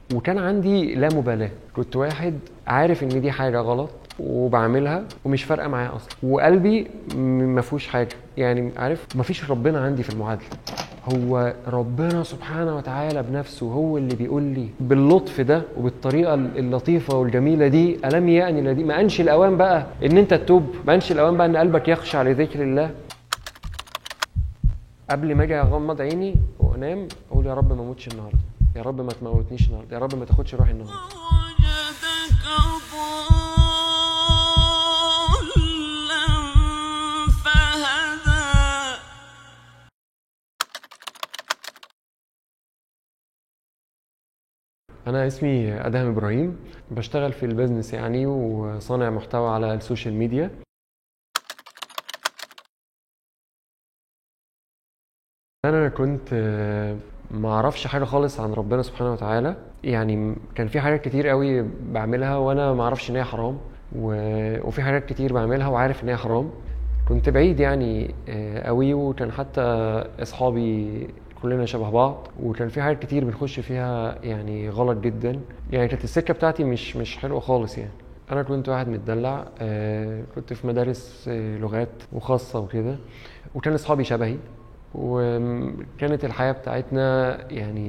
وكان عندي لا مبالاه كنت واحد عارف ان دي حاجه غلط وبعملها ومش فارقه معايا اصلا وقلبي م- ما فيهوش حاجه يعني عارف ما فيش ربنا عندي في المعادله هو ربنا سبحانه وتعالى بنفسه هو اللي بيقول لي باللطف ده وبالطريقه اللطيفه والجميله دي الم يأني الذي ما انش الاوان بقى ان انت تتوب ما انش الاوان بقى ان قلبك يخشع لذكر الله قبل ما اجي اغمض عيني وانام اقول يا رب ما اموتش النهارده يا رب ما تموتنيش النهارده يا رب ما تاخدش روحي النهارده وجدك ضالا فهدى انا اسمي ادهم ابراهيم بشتغل في البيزنس يعني وصانع محتوى على السوشيال ميديا انا كنت آه، ما اعرفش حاجه خالص عن ربنا سبحانه وتعالى يعني م- كان في حاجات كتير قوي بعملها وانا ما اعرفش ان هي حرام و... وفي حاجات كتير بعملها وعارف ان هي حرام كنت بعيد يعني آه، قوي وكان حتى اصحابي كلنا شبه بعض وكان في حاجات كتير بنخش فيها يعني غلط جدا يعني كانت السكه بتاعتي مش مش حلوه خالص يعني انا كنت واحد متدلع آه، كنت في مدارس آه، لغات وخاصه وكده وكان اصحابي شبهي وكانت الحياه بتاعتنا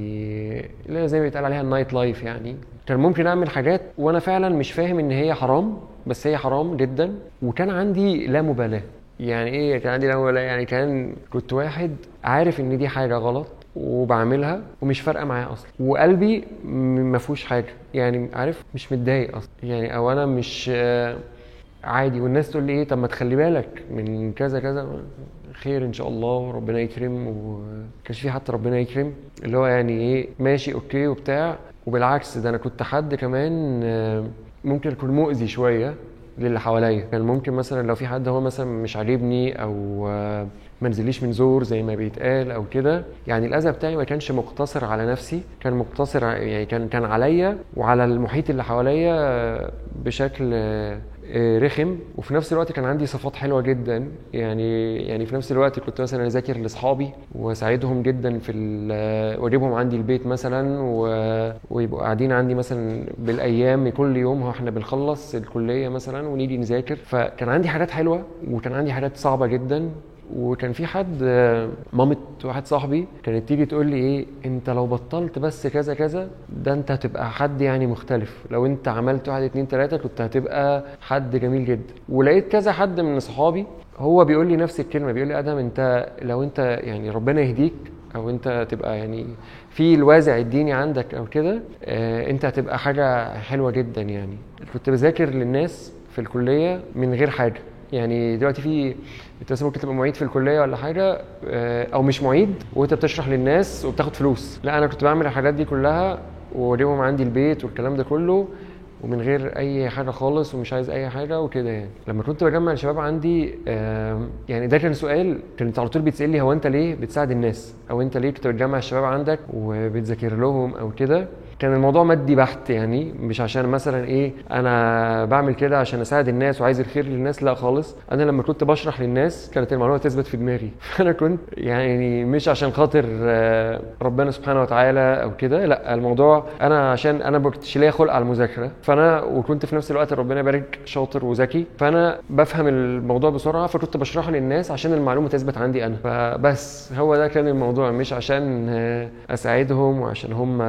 يعني اللي هي زي ما بيتقال عليها النايت لايف يعني كان ممكن اعمل حاجات وانا فعلا مش فاهم ان هي حرام بس هي حرام جدا وكان عندي لا مبالاه يعني ايه كان عندي لا مبالاه يعني كان كنت واحد عارف ان دي حاجه غلط وبعملها ومش فارقه معايا اصلا وقلبي م- ما فيهوش حاجه يعني عارف مش متضايق اصلا يعني او انا مش آه، عادي والناس تقول لي ايه طب ما تخلي بالك من كذا كذا خير ان شاء الله وربنا يكرم وكانش في حتى ربنا يكرم اللي هو يعني ايه ماشي اوكي وبتاع وبالعكس ده انا كنت حد كمان آه، ممكن اكون مؤذي شويه للي حواليا كان ممكن مثلا لو في حد هو مثلا مش عاجبني او آه، ما نزليش من زور زي ما بيتقال او كده يعني الاذى بتاعي ما كانش مقتصر على نفسي كان مقتصر ع- يعني كان كان عليا وعلى المحيط اللي حواليا آه، بشكل آه، آه، رخم وفي نفس الوقت كان عندي صفات حلوه جدا يعني يعني في نفس الوقت كنت مثلا اذاكر لاصحابي واساعدهم جدا في ال- واجيبهم عندي البيت مثلا و- ويبقوا قاعدين عندي مثلا بالايام كل يوم هو احنا بنخلص الكليه مثلا ونيجي نذاكر فكان عندي حاجات حلوه وكان عندي حاجات صعبه جدا وكان في حد آه، مامة واحد صاحبي كانت تيجي تقول لي ايه انت لو بطلت بس كذا كذا ده انت هتبقى حد يعني مختلف لو انت عملت واحد اتنين تلاتة كنت هتبقى حد جميل جدا ولقيت كذا حد من صحابي هو بيقول لي نفس الكلمة بيقول لي ادهم انت لو انت يعني ربنا يهديك او انت تبقى يعني في الوازع الديني عندك او كده آه، انت هتبقى حاجة حلوة جدا يعني كنت بذاكر للناس في الكلية من غير حاجة يعني دلوقتي في انت مثلا ممكن تبقى معيد في الكليه ولا حاجه آه، او مش معيد وانت بتشرح للناس وبتاخد فلوس لا انا كنت بعمل الحاجات دي كلها واجيبهم عندي البيت والكلام ده كله ومن غير اي حاجه خالص ومش عايز اي حاجه وكده يعني لما كنت بجمع الشباب عندي آم، يعني ده كان سؤال كانت على طول بتسال لي هو انت ليه بتساعد الناس او انت ليه كنت بتجمع الشباب عندك وبتذاكر لهم او كده كان الموضوع مادي بحت يعني مش عشان مثلا ايه انا بعمل كده عشان اساعد الناس وعايز الخير للناس لا خالص انا لما كنت بشرح للناس كانت المعلومه تثبت في دماغي فانا كنت يعني مش عشان خاطر آه، ربنا سبحانه وتعالى او كده لا الموضوع انا عشان انا ما كنتش ليا خلق على المذاكره فانا وكنت في نفس الوقت ربنا يبارك شاطر وذكي فانا بفهم الموضوع بسرعه فكنت بشرحه للناس عشان المعلومه تثبت عندي انا فبس هو ده كان الموضوع مش عشان آه، اساعدهم وعشان هم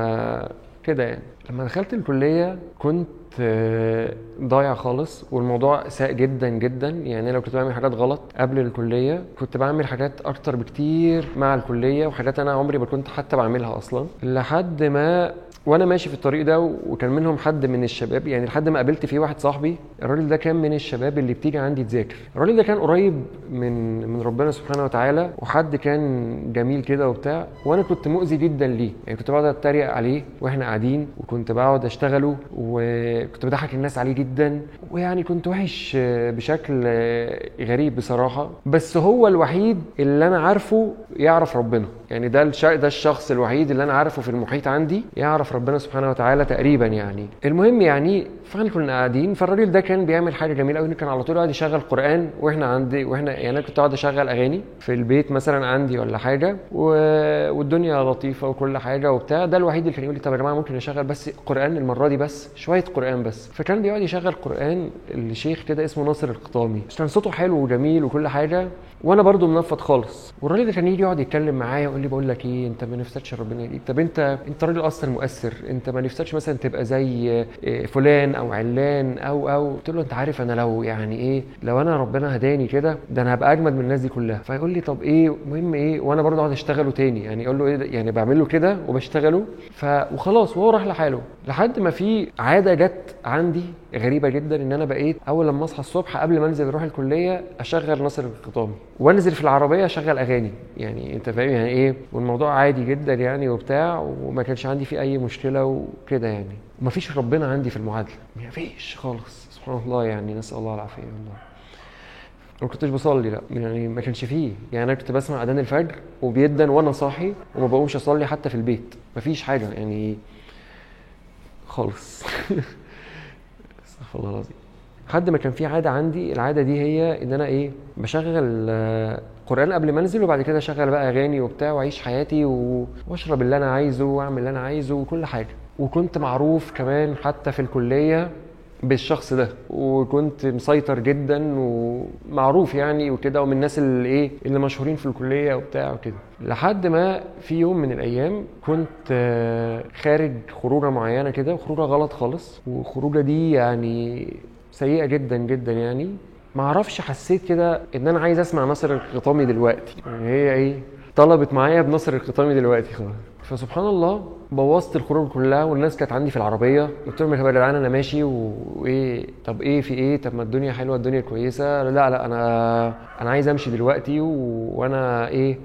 كده يعني لما دخلت الكلية كنت آه، ضايع خالص والموضوع ساء جدا جدا يعني لو كنت بعمل حاجات غلط قبل الكلية كنت بعمل حاجات أكتر بكتير مع الكلية وحاجات أنا عمري ما كنت حتى بعملها أصلا لحد ما وانا ماشي في الطريق ده وكان منهم حد من الشباب يعني لحد ما قابلت فيه واحد صاحبي الراجل ده كان من الشباب اللي بتيجي عندي تذاكر الراجل ده كان قريب من من ربنا سبحانه وتعالى وحد كان جميل كده وبتاع وانا كنت مؤذي جدا ليه يعني كنت بقعد اتريق عليه واحنا قاعدين وكنت بقعد اشتغله و... وكنت بضحك الناس عليه جدا ويعني كنت وحش آه، بشكل آه، غريب بصراحه بس هو الوحيد اللي انا عارفه يعرف ربنا يعني ده الش... ده الشخص الوحيد اللي انا عارفه في المحيط عندي يعرف ربنا سبحانه وتعالى تقريبا يعني المهم يعني فاحنا كنا قاعدين فالراجل ده كان بيعمل حاجه جميله قوي كان على طول قاعد يشغل قران واحنا عندي واحنا يعني انا كنت قاعد اشغل اغاني في البيت مثلا عندي ولا حاجه و... والدنيا لطيفه وكل حاجه وبتاع ده الوحيد اللي كان يقول لي طب يا جماعه ممكن نشغل بس قران المره دي بس شويه قران بس فكان بيقعد يشغل قران الشيخ كده اسمه ناصر القطامي كان صوته حلو وجميل وكل حاجه وانا برضو منفض خالص والراجل ده كان يجي يقعد يتكلم معايا يقول لي بقول لك ايه انت ما نفسكش ربنا يهديك طب انت انت راجل اصلا مؤثر انت ما نفسكش مثلا تبقى زي إيه، فلان او علان او او قلت له انت عارف انا لو يعني ايه لو انا ربنا هداني كده ده انا هبقى اجمد من الناس دي كلها فيقول لي طب ايه مهم ايه وانا برضو اقعد اشتغله تاني يعني اقول له ايه ده؟ يعني بعمل له كده وبشتغله ف وخلاص وهو راح لحاله لحد ما في عاده جت عندي غريبه جدا ان انا بقيت اول لما اصحى الصبح قبل ما انزل اروح الكليه اشغل ناصر القطامي وانزل في العربيه اشغل اغاني يعني انت فاهم يعني ايه والموضوع عادي جدا يعني وبتاع وما كانش عندي فيه اي مشكله وكده يعني ومفيش ربنا عندي في المعادله مفيش خالص سبحان الله يعني نسال الله العافيه والله ما كنتش بصلي لا يعني ما كانش فيه يعني انا كنت بسمع اذان الفجر وبيدا وانا صاحي وما بقومش اصلي حتى في البيت مفيش حاجه يعني خالص استغفر الله العظيم لحد ما كان في عاده عندي العاده دي هي ان انا ايه بشغل آه، قران قبل ما انزل وبعد كده اشغل بقى اغاني وبتاع واعيش حياتي و- واشرب اللي انا عايزه واعمل اللي انا عايزه وكل حاجه وكنت معروف كمان حتى في الكليه بالشخص ده وكنت مسيطر جدا ومعروف يعني وكده ومن الناس اللي ايه اللي مشهورين في الكليه وبتاع وكده لحد ما في يوم من الايام كنت آه، خارج خروجه معينه كده وخروجه غلط خالص والخروجه دي يعني سيئه جدا جدا يعني ما اعرفش حسيت كده ان انا عايز اسمع ناصر القطامي دلوقتي يعني هي ايه طلبت معايا بناصر القطامي دلوقتي خلاص فسبحان الله بوظت الخروج كلها والناس كانت عندي في العربيه قلت لهم يا جدعان انا ماشي و- وايه طب ايه في ايه طب ما الدنيا حلوه الدنيا كويسه لا لا انا انا عايز امشي دلوقتي و... وانا ايه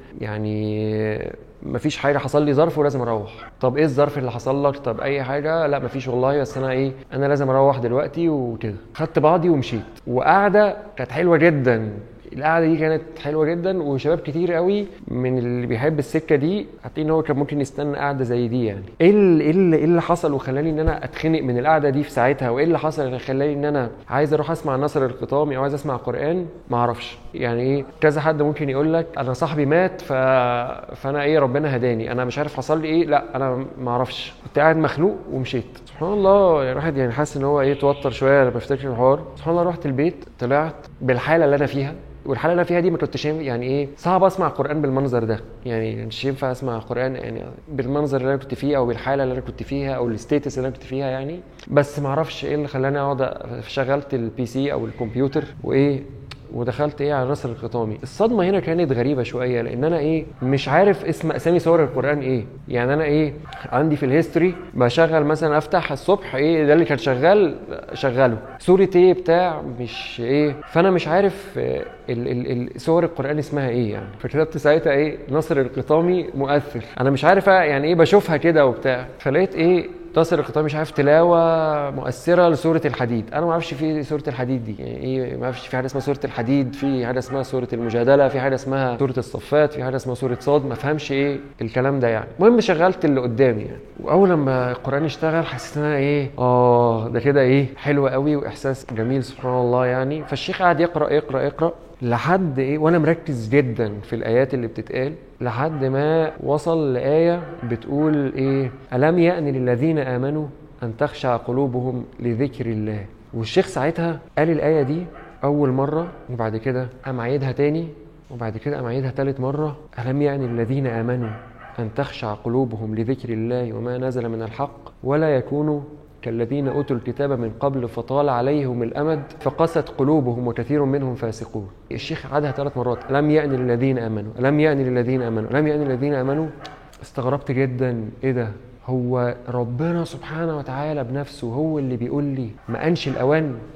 يعني مفيش حاجه حصل لي ظرف ولازم اروح طب ايه الظرف اللي حصل لك طب اي حاجه لا مفيش والله بس انا ايه انا لازم اروح دلوقتي وكده خدت بعضي ومشيت وقعده كانت حلوه جدا القعده دي كانت حلوه جدا وشباب كتير قوي من اللي بيحب السكه دي هتلاقي ان هو كان ممكن يستنى قعده زي دي يعني ايه اللي, إيه اللي, إيه اللي حصل وخلاني ان انا اتخنق من القعده دي في ساعتها وايه اللي حصل اللي خلاني ان انا عايز اروح اسمع نصر القطامي او عايز اسمع قران ما اعرفش يعني ايه كذا حد ممكن يقول لك انا صاحبي مات ف... فانا ايه ربنا هداني انا مش عارف حصل لي ايه لا انا ما اعرفش كنت قاعد مخنوق ومشيت سبحان الله يعني الواحد يعني حاسس ان هو ايه توتر شويه لما بفتكر الحوار سبحان الله رحت البيت طلعت بالحاله اللي انا فيها والحاله اللي انا فيها دي ما كنتش ينفع- يعني ايه صعب اسمع قران بالمنظر ده يعني مش ينفع اسمع قران يعني بالمنظر اللي انا كنت فيه او بالحاله اللي انا كنت فيها او الستيتس اللي انا كنت فيها يعني بس ما اعرفش ايه اللي خلاني اقعد أ- شغلت البي سي او الكمبيوتر وايه ودخلت ايه على نصر القطامي الصدمه هنا كانت غريبه شويه لان انا ايه مش عارف اسم اسامي سور القران ايه يعني انا ايه عندي في الهيستوري بشغل مثلا افتح الصبح ايه ده اللي كان شغال شغله سوره ايه بتاع مش ايه فانا مش عارف آه، ال ال ال سور القران اسمها ايه يعني فكتبت ساعتها ايه نصر القطامي مؤثر انا مش عارف يعني ايه بشوفها كده وبتاع فلقيت ايه ناصر القطامي مش عارف تلاوه مؤثره لسوره الحديد انا ما اعرفش في سوره الحديد دي يعني ايه ما اعرفش في حاجه اسمها سوره الحديد في حاجه اسمها سوره المجادله في حاجه اسمها سوره الصفات في حاجه اسمها سوره صاد ما فهمش ايه الكلام ده يعني المهم شغلت اللي قدامي يعني واول لما القران اشتغل حسيت ان انا ايه اه ده كده ايه حلو قوي واحساس جميل سبحان الله يعني فالشيخ قعد يقرا يقرا يقرا لحد ايه وانا مركز جدا في الايات اللي بتتقال لحد ما وصل لايه بتقول ايه الم يأن للذين امنوا ان تخشع قلوبهم لذكر الله والشيخ ساعتها قال الايه دي اول مره وبعد كده قام عيدها تاني وبعد كده قام عيدها تالت مره الم يأن للذين امنوا ان تخشع قلوبهم لذكر الله وما نزل من الحق ولا يكونوا كالذين اوتوا الكتاب من قبل فطال عليهم الامد فقست قلوبهم وكثير منهم فاسقون. الشيخ عادها ثلاث مرات لم يأن للذين امنوا، لم يأن للذين امنوا، لم يأن للذين امنوا استغربت جدا ايه ده؟ هو ربنا سبحانه وتعالى بنفسه هو اللي بيقول لي ما انش الاوان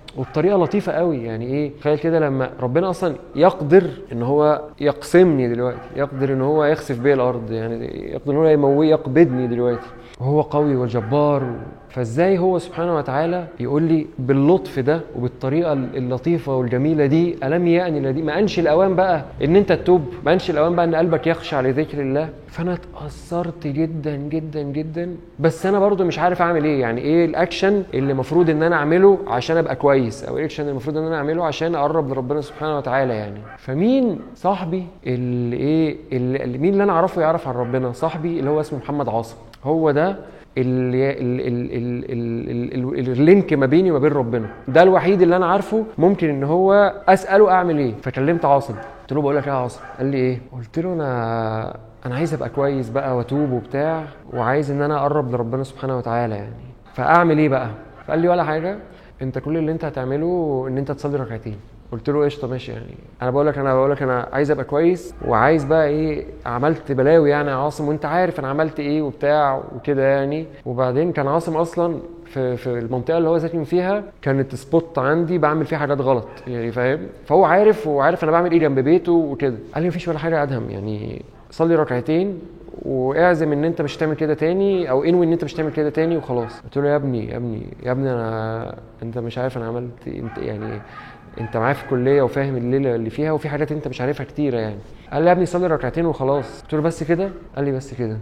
وبطريقه لطيفه قوي يعني ايه تخيل كده لما ربنا اصلا يقدر ان هو يقسمني دلوقتي يقدر ان هو يخسف بيا الارض يعني يقدر ان هو يموي يقبضني دلوقتي وهو قوي وجبار فازاي هو سبحانه وتعالى يقول لي باللطف ده وبالطريقه اللطيفه والجميله دي الم يأني الذي ما انش الاوان بقى ان انت تتوب ما انش الاوان بقى ان قلبك يخشع لذكر الله فانا اتاثرت جدا جدا جدا بس انا برضو مش عارف اعمل ايه يعني ايه الاكشن اللي المفروض ان انا اعمله عشان ابقى كويس او ايه الاكشن اللي المفروض ان انا اعمله عشان اقرب لربنا سبحانه وتعالى يعني فمين صاحبي اللي ايه اللي اللي- مين اللي انا اعرفه يعرف عن ربنا صاحبي اللي هو اسمه محمد عاصم هو ده اللي ال ال ال ال ال ال اللينك ما بيني وما بين ربنا ده الوحيد اللي انا عارفه ممكن ان هو اساله اعمل ايه فكلمت عاصم قلت له بقول لك ايه يا عاصم قال لي ايه قلت له انا انا عايز ابقى كويس بقى واتوب وبتاع وعايز ان انا اقرب لربنا سبحانه وتعالى يعني فاعمل ايه بقى فقال لي ولا حاجه انت كل اللي انت هتعمله ان انت تصلي ركعتين قلت له قشطه ماشي يعني انا بقول لك انا بقول لك انا عايز ابقى كويس وعايز بقى ايه عملت بلاوي يعني يا عاصم وانت عارف انا عملت ايه وبتاع وكده يعني وبعدين كان عاصم اصلا في في المنطقه اللي هو ساكن فيها كانت سبوت عندي بعمل فيها حاجات غلط يعني فاهم فهو عارف وعارف انا بعمل ايه جنب بيته وكده قال لي مفيش ولا حاجه ادهم يعني صلي ركعتين واعزم ان انت مش هتعمل كده تاني او انوي ان انت مش هتعمل كده تاني وخلاص قلت له يا ابني يا ابني يا ابني انا انت مش عارف انا عملت إيه، انت يعني انت معايا في الكليه وفاهم الليله اللي فيها وفي حاجات انت مش عارفها كتيره يعني قال لي يا ابني صلي ركعتين وخلاص قلت له بس كده قال لي بس كده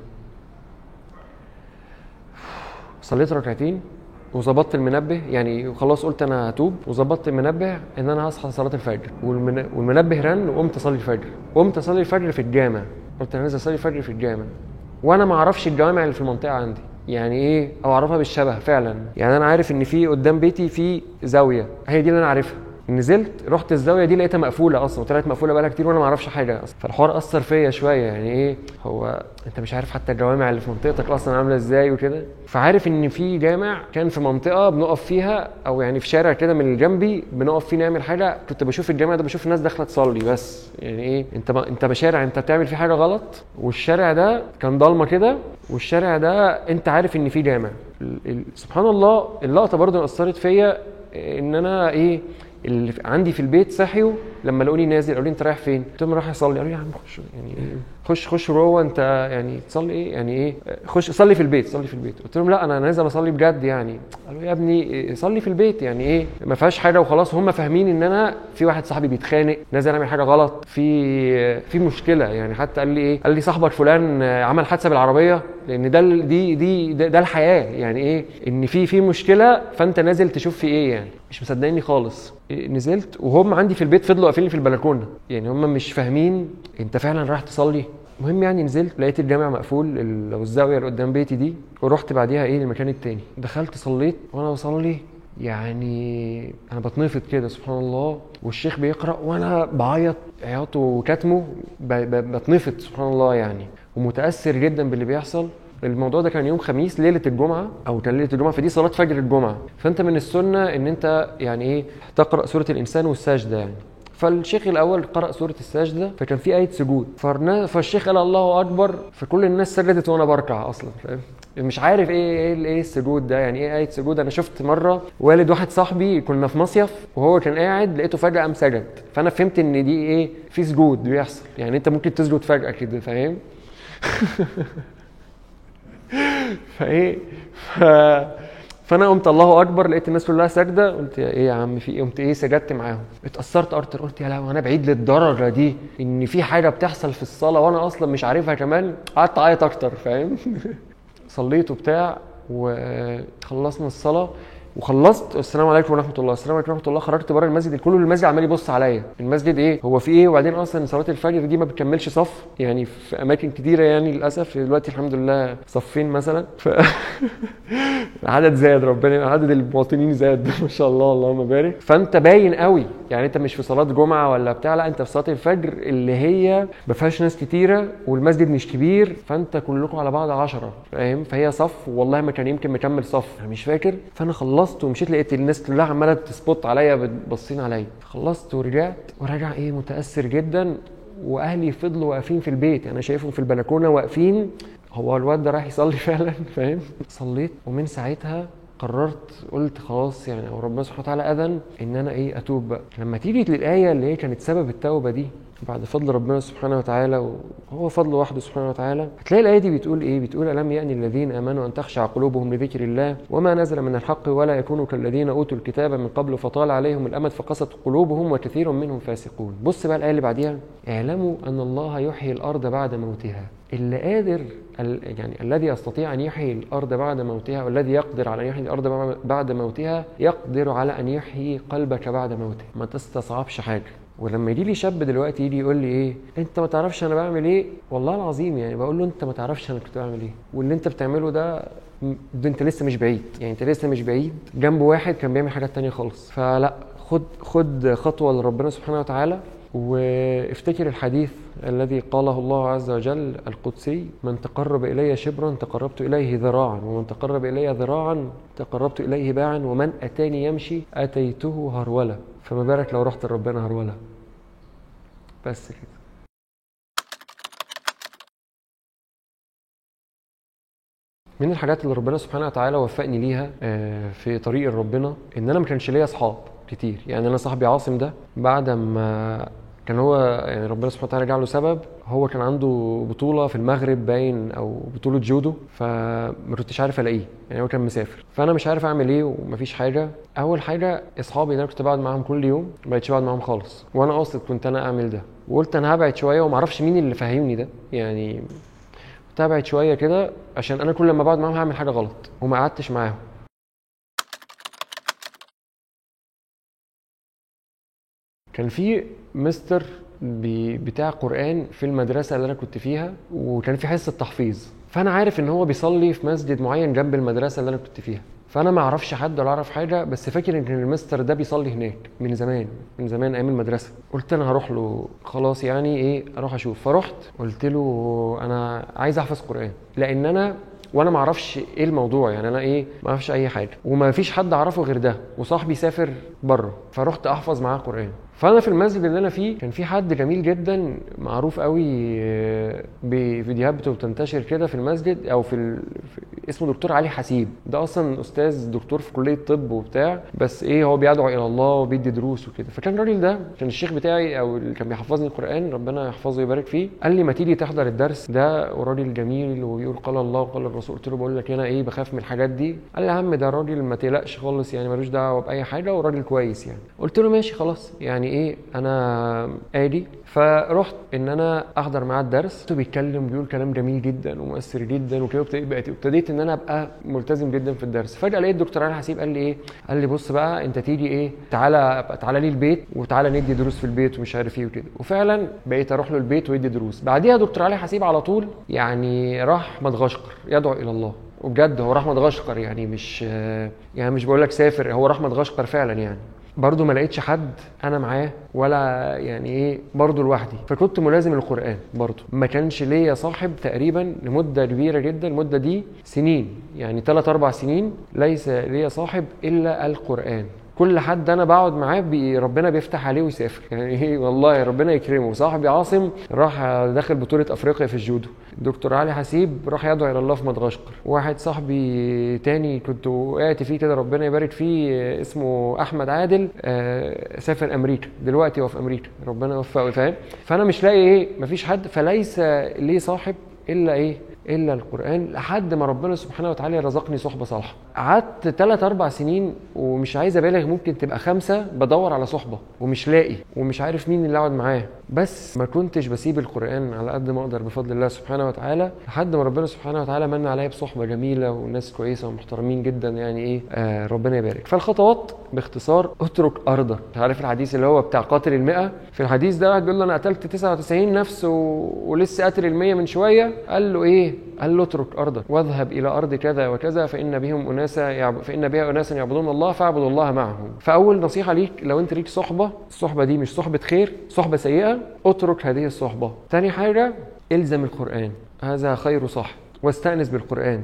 صليت ركعتين وظبطت المنبه يعني خلاص قلت انا هتوب وظبطت المنبه ان انا هصحى صلاه الفجر والمن... والمنبه رن وقمت اصلي الفجر قمت اصلي الفجر في الجامع قلت انا نازل اصلي الفجر في الجامع وانا ما اعرفش الجوامع اللي في المنطقه عندي يعني ايه او اعرفها بالشبه فعلا يعني انا عارف ان في قدام بيتي في زاويه هي دي اللي انا عارفها نزلت رحت الزاويه دي لقيتها مقفوله اصلا وطلعت مقفوله بقالها كتير وانا ما اعرفش حاجه اصلا فالحوار اثر فيا شويه يعني ايه هو انت مش عارف حتى الجوامع اللي في منطقتك اصلا عامله ازاي وكده فعارف ان في جامع كان في منطقه بنقف فيها او يعني في شارع كده من جنبي بنقف فيه نعمل حاجه كنت بشوف الجامع ده بشوف الناس داخله تصلي بس يعني ايه انت ما انت بشارع انت بتعمل فيه حاجه غلط والشارع ده كان ضلمه كده والشارع ده انت عارف ان فيه جامع ال- ال- سبحان الله اللقطه برضه اللي اثرت فيا ان انا ايه اللي في- عندي في البيت صحيوا لما لقوني نازل قالوا لي انت رايح فين؟ قلت لهم رايح اصلي قالوا لي يا عم خش يعني ايه خش خش جوه انت يعني تصلي ايه يعني ايه خش صلي في البيت صلي في البيت قلت لهم لا انا نازل اصلي بجد يعني قالوا يا ابني إيه، صلي في البيت يعني ايه ما فيهاش حاجه وخلاص هم فاهمين ان انا في واحد صاحبي بيتخانق نازل اعمل حاجه غلط في في مشكله يعني حتى قال لي ايه قال لي صاحبك فلان عمل حادثه بالعربيه لان ده ال- دي دي ده, ده الحياه يعني ايه ان في في مشكله فانت نازل تشوف في ايه يعني مش مصدقني خالص إيه، نزلت وهم عندي في البيت فضلوا قافلين في البلكونه يعني هم مش فاهمين انت فعلا رايح تصلي المهم يعني نزلت لقيت الجامع مقفول ال- لو الزاويه اللي قدام بيتي دي ورحت بعديها ايه المكان التاني دخلت صليت وانا بصلي يعني انا بتنفض كده سبحان الله والشيخ بيقرا وانا بعيط عياط وكتمه ب- ب- بتنفض سبحان الله يعني ومتاثر جدا باللي بيحصل الموضوع ده كان يوم خميس ليله الجمعه او كان ليله الجمعه فدي صلاه فجر الجمعه فانت من السنه ان انت يعني ايه تقرا سوره الانسان والسجده يعني فالشيخ الاول قرا سوره السجده فكان في ايه سجود فالنا- فالشيخ قال الله اكبر فكل الناس سجدت وانا بركع اصلا فاهم مش عارف ايه ايه ايه السجود ده يعني ايه ايه سجود انا شفت مره والد واحد صاحبي كنا في مصيف وهو كان قاعد لقيته فجاه قام سجد فانا فهمت ان دي ايه في سجود بيحصل يعني انت ممكن تسجد فجاه كده فاهم فايه ف... فانا قمت الله اكبر لقيت الناس كلها ساجده قلت يا ايه يا عم في ايه قمت ايه سجدت معاهم اتاثرت اكتر قلت يا لهوي انا بعيد للدرجه دي ان في حاجه بتحصل في الصلاه وانا اصلا مش عارفها كمان قعدت اعيط اكتر فاهم صليت وبتاع وخلصنا الصلاه وخلصت السلام عليكم ورحمه الله السلام عليكم ورحمه الله خرجت بره المسجد كل المسجد عمال يبص عليا المسجد ايه هو في ايه وبعدين اصلا صلاه الفجر دي ما بتكملش صف يعني في اماكن كتيره يعني للاسف دلوقتي الحمد لله صفين مثلا ف العدد زاد ربنا عدد المواطنين زاد ما شاء الله اللهم بارك فانت باين قوي يعني انت مش في صلاه جمعه ولا بتاع لا انت في صلاه الفجر اللي هي ما فيهاش ناس كتيره والمسجد مش كبير فانت كلكم على بعض عشرة فاهم فهي صف والله ما كان يمكن مكمل صف انا مش فاكر فانا خلصت ومشيت لقيت الناس كلها عماله تسبوت عليا باصين عليا خلصت ورجعت وراجع ايه متاثر جدا واهلي فضلوا واقفين في البيت انا شايفهم في البلكونه واقفين هو الواد ده رايح يصلي فعلا فاهم صليت ومن ساعتها قررت قلت خلاص يعني او ربنا سبحانه وتعالى اذن ان انا ايه اتوب بقى لما تيجي للايه اللي هي كانت سبب التوبه دي بعد فضل ربنا سبحانه وتعالى وهو فضله وحده سبحانه وتعالى هتلاقي الايه دي بتقول ايه بتقول الم يأن الذين امنوا ان تخشع قلوبهم لذكر الله وما نزل من الحق ولا يكونوا كالذين اوتوا الكتاب من قبل فطال عليهم الامد فقست قلوبهم وكثير منهم فاسقون بص بقى الايه اللي بعديها اعلموا ان الله يحيي الارض بعد موتها اللي قادر ال- يعني الذي يستطيع ان يحيي الارض بعد موتها والذي يقدر على ان يحيي الارض بعد- بعد موتها يقدر على ان يحيي قلبك بعد موته ما تستصعبش حاجه ولما يجي لي شاب دلوقتي يجي يقول لي ايه انت ما تعرفش انا بعمل ايه والله العظيم يعني بقول له انت ما تعرفش انا كنت بعمل ايه واللي انت بتعمله ده م- ده انت لسه مش بعيد يعني انت لسه مش بعيد جنب واحد كان بيعمل حاجات تانية خالص فلا خد خد خطوه لربنا سبحانه وتعالى وافتكر الحديث الذي قاله الله عز وجل القدسي من تقرب إلي شبرا تقربت إليه ذراعا ومن تقرب إلي ذراعا تقربت إليه باعا ومن أتاني يمشي أتيته هرولة فما بالك لو رحت لربنا هرولة بس كده من الحاجات اللي ربنا سبحانه وتعالى وفقني ليها آه، في طريق ربنا ان انا ما كانش ليا اصحاب كتير يعني انا صاحبي عاصم ده بعد ما كان هو يعني ربنا سبحانه وتعالى جعله سبب هو كان عنده بطوله في المغرب باين او بطوله جودو فما كنتش عارف الاقيه يعني هو كان مسافر فانا مش عارف اعمل ايه ومفيش حاجه اول حاجه اصحابي اللي انا كنت بقعد معاهم كل يوم ما بقتش بقعد معاهم خالص وانا قاصد كنت انا اعمل ده وقلت انا هبعد شويه وما اعرفش مين اللي فهمني ده يعني كنت هبعد شويه كده عشان انا كل ما بقعد معاهم هعمل حاجه غلط وما قعدتش معاهم كان في مستر بي- بتاع قرآن في المدرسة اللي أنا كنت فيها وكان في حصة تحفيظ فأنا عارف إن هو بيصلي في مسجد معين جنب المدرسة اللي أنا كنت فيها فأنا ما أعرفش حد ولا أعرف حاجة بس فاكر إن المستر ده بيصلي هناك من زمان من زمان أيام المدرسة قلت أنا هروح له خلاص يعني إيه أروح أشوف فرحت قلت له أنا عايز أحفظ قرآن لأن أنا وانا ما اعرفش ايه الموضوع يعني انا ايه ما اعرفش اي حاجه وما فيش حد اعرفه غير ده وصاحبي سافر بره فرحت احفظ معاه قران فانا في المسجد اللي انا فيه كان في حد جميل جدا معروف قوي آه، بفيديوهات بتنتشر كده في المسجد او في, ال... في اسمه دكتور علي حسيب ده اصلا استاذ دكتور في كليه طب وبتاع بس ايه هو بيدعو الى الله وبيدي دروس وكده فكان الراجل ده كان الشيخ بتاعي او اللي كان بيحفظني القران ربنا يحفظه ويبارك فيه قال لي ما تيجي تحضر الدرس ده وراجل جميل ويقول قال الله وقال الرسول قلت له بقول لك انا ايه بخاف من الحاجات دي قال لي يا عم ده راجل ما تقلقش خالص يعني ملوش دعوه باي حاجه وراجل كويس يعني قلت له ماشي خلاص يعني ايه انا ادي فرحت ان انا احضر معاه الدرس لقيته بيتكلم بيقول كلام جميل جدا ومؤثر جدا وكده وابتديت- بقيت ابتديت ان انا ابقى ملتزم جدا في الدرس فجاه لقيت دكتور علي حسيب قال لي ايه قال لي بص بقى انت تيجي ايه تعالى تعالى لي البيت وتعالى ندي دروس في البيت ومش عارف ايه وكده وفعلا بقيت اروح له البيت ويدي دروس بعديها دكتور علي حسيب على طول يعني راح مدغشقر يدعو الى الله وبجد هو راح مدغشقر يعني مش يعني مش بقول لك سافر هو راح مدغشقر فعلا يعني برضه ما لقيتش حد انا معاه ولا يعني ايه برضه لوحدي فكنت ملازم القران برضه ما كانش ليا صاحب تقريبا لمده كبيره جدا المده دي سنين يعني 3 4 سنين ليس ليا صاحب الا القران كل حد انا بقعد معاه بي ربنا بيفتح عليه ويسافر يعني ايه والله ربنا يكرمه صاحبي عاصم راح داخل بطوله افريقيا في الجودو دكتور علي حسيب راح يدعو الى الله في مدغشقر واحد صاحبي تاني كنت وقعت فيه كده ربنا يبارك فيه آه، اسمه احمد عادل آه، سافر امريكا دلوقتي هو في امريكا ربنا يوفقه فاهم فانا مش لاقي ايه مفيش حد فليس لي صاحب الا ايه الا القران لحد ما ربنا سبحانه وتعالى رزقني صحبه صالحه قعدت 3 4 سنين ومش عايز ابالغ ممكن تبقى خمسه بدور على صحبه ومش لاقي ومش عارف مين اللي اقعد معاه بس ما كنتش بسيب القران على قد ما اقدر بفضل الله سبحانه وتعالى لحد ما ربنا سبحانه وتعالى من عليا بصحبه جميله وناس كويسه ومحترمين جدا يعني ايه آه ربنا يبارك فالخطوات باختصار اترك ارضك عارف الحديث اللي هو بتاع قاتل المئة في الحديث ده واحد بيقول له انا قتلت 99 نفس و... ولسه قاتل المية من شويه قال له ايه قال له اترك ارضك واذهب الى ارض كذا وكذا فان بهم اناسا يعب... فان بها اناسا يعبدون الله فاعبدوا الله معهم فاول نصيحه ليك لو انت ليك صحبه الصحبه دي مش صحبه خير صحبه سيئه اترك هذه الصحبه تاني حاجه الزم القران هذا خير صح واستانس بالقران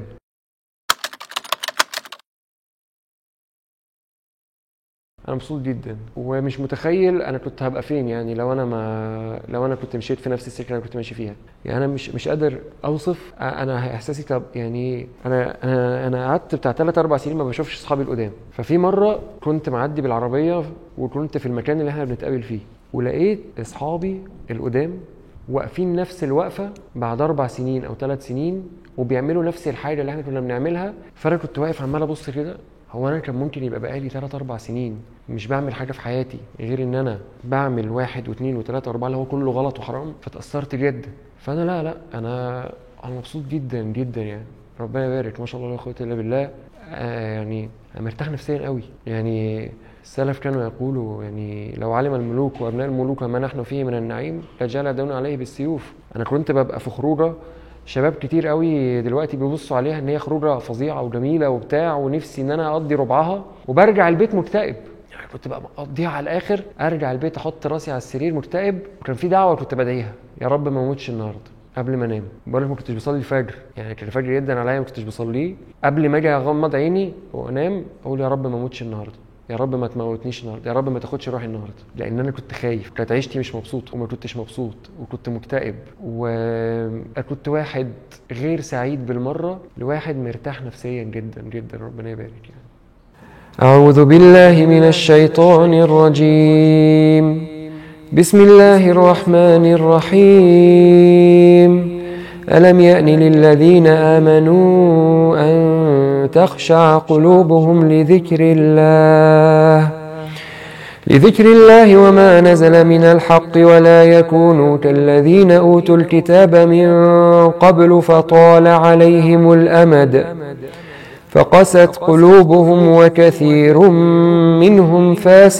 انا مبسوط جدا ومش متخيل انا كنت هبقى فين يعني لو انا ما لو انا كنت مشيت في نفس السكه اللي انا كنت ماشي فيها يعني انا مش مش قادر اوصف انا احساسي طب يعني انا انا انا قعدت بتاع 3 4 سنين ما بشوفش اصحابي القدام ففي مره كنت معدي بالعربيه وكنت في المكان اللي احنا بنتقابل فيه ولقيت اصحابي القدام واقفين نفس الوقفه بعد اربع سنين او ثلاث سنين وبيعملوا نفس الحاجه اللي احنا كنا بنعملها فانا كنت واقف عمال ابص كده هو انا كان ممكن يبقى بقالي 3 4 سنين مش بعمل حاجه في حياتي غير ان انا بعمل واحد واثنين وثلاثه واربعه اللي هو كله غلط وحرام فتاثرت جدا فانا لا لا انا انا مبسوط جدا جدا يعني ربنا يبارك ما شاء الله لا قوه الا بالله آه يعني انا مرتاح نفسيا قوي يعني السلف كانوا يقولوا يعني لو علم الملوك وابناء الملوك ما نحن فيه من النعيم لجعل يدون عليه بالسيوف انا كنت ببقى في خروجه شباب كتير قوي دلوقتي بيبصوا عليها ان هي خروجه فظيعه وجميله وبتاع ونفسي ان انا اقضي ربعها وبرجع البيت مكتئب يعني كنت بقى مقضيها على الاخر ارجع البيت احط راسي على السرير مكتئب وكان في دعوه كنت بدعيها يا رب ما اموتش النهارده قبل ما انام بقول لك ما كنتش بصلي الفجر يعني كان الفجر جدا عليا ما كنتش بصليه قبل ما اجي اغمض عيني وانام اقول يا رب ما اموتش النهارده يا رب ما تموتنيش النهارده يا رب ما تاخدش روحي النهارده لان انا كنت خايف كانت عيشتي مش مبسوط وما كنتش مبسوط وكنت مكتئب وكنت واحد غير سعيد بالمره لواحد مرتاح نفسيا جدا جدا ربنا يبارك يعني أعوذ بالله من الشيطان الرجيم بسم الله الرحمن الرحيم ألم يأن للذين آمنوا أن تخشع قلوبهم لذكر الله لذكر الله وما نزل من الحق ولا يكونوا كالذين أوتوا الكتاب من قبل فطال عليهم الأمد فقست قلوبهم وكثير منهم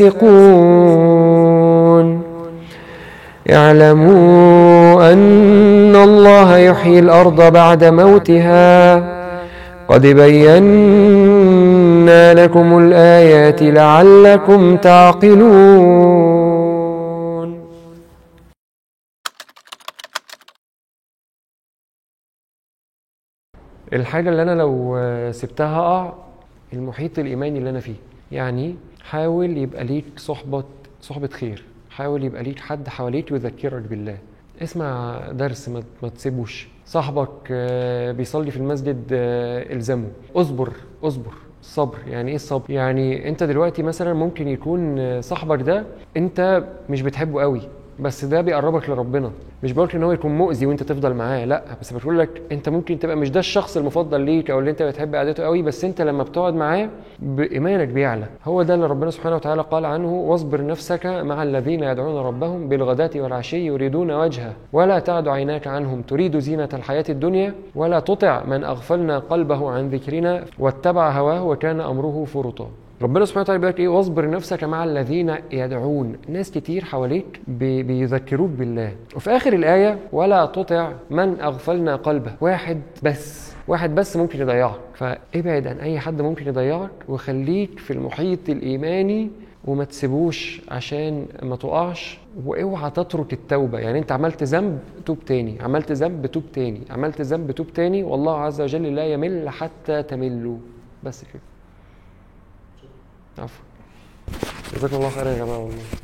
فاسقون اعلموا أن الله يحيي الأرض بعد موتها قد بينا لكم الآيات لعلكم تعقلون الحاجة اللي أنا لو سبتها أقع المحيط الإيماني اللي أنا فيه يعني حاول يبقى ليك صحبة صحبة خير حاول يبقى ليك حد حواليك يذكرك بالله اسمع درس ما, ما تسيبوش صاحبك آه، بيصلي في المسجد آه، الزمه اصبر اصبر الصبر يعني ايه الصبر يعني انت دلوقتي مثلا ممكن يكون آه، صاحبك ده انت مش بتحبه قوي بس ده بيقربك لربنا مش بقولك ان هو يكون مؤذي وانت تفضل معاه لا بس بقول لك انت ممكن تبقى مش ده الشخص المفضل ليك او اللي انت بتحب قعدته قوي بس انت لما بتقعد معاه بايمانك بيعلى هو ده اللي ربنا سبحانه وتعالى قال عنه واصبر نفسك مع الذين يدعون ربهم بالغداة والعشي يريدون وجهه ولا تعد عيناك عنهم تريد زينة الحياة الدنيا ولا تطع من اغفلنا قلبه عن ذكرنا واتبع هواه وكان امره فرطا ربنا سبحانه وتعالى بيقول لك ايه واصبر نفسك مع الذين يدعون ناس كتير حواليك بي- بيذكروك بالله وفي اخر الايه ولا تطع من اغفلنا قلبه واحد بس واحد بس ممكن يضيعك فابعد عن اي حد ممكن يضيعك وخليك في المحيط الايماني وما تسيبوش عشان ما تقعش واوعى تترك التوبه يعني انت عملت ذنب توب تاني عملت ذنب توب تاني عملت ذنب توب تاني والله عز وجل لا يمل حتى تملوا بس كده عفوا جزاكم الله خيرا يا جماعه والله